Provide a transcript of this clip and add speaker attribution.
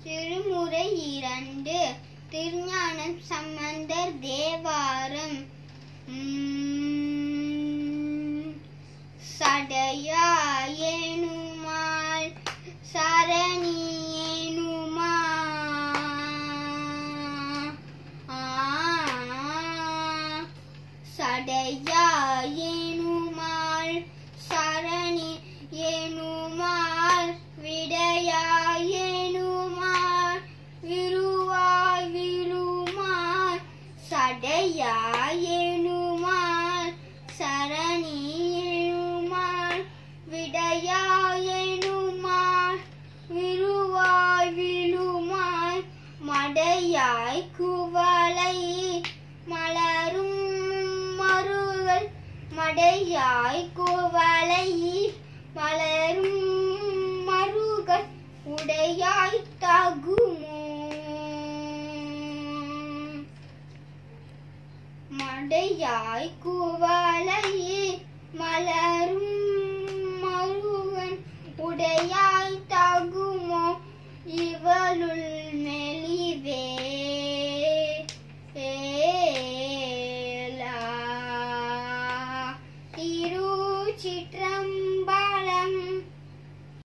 Speaker 1: திருமுறை இரண்டு திருஞானம் சம்பந்தர் தேவாரம் உம், சடையா ஏனுமால் சரணி ஏனுமா ஆ, சடையா ஏனுமால் சரணி ஏனுமால் விடையா ஏனுமால் விருவாய் விழுமால் சடையா ஏனுமால் சரணி ஏனுமால் விடையா ஏனுமால் விருவாய் விழுமாய் மடையாய் குவளை மலரும் மருகள் மடையாய் குவளை மலரும் மருகள் உடையாய் தகுமோ மடையாய் குவளை மலரும் மருகன் உடையாய்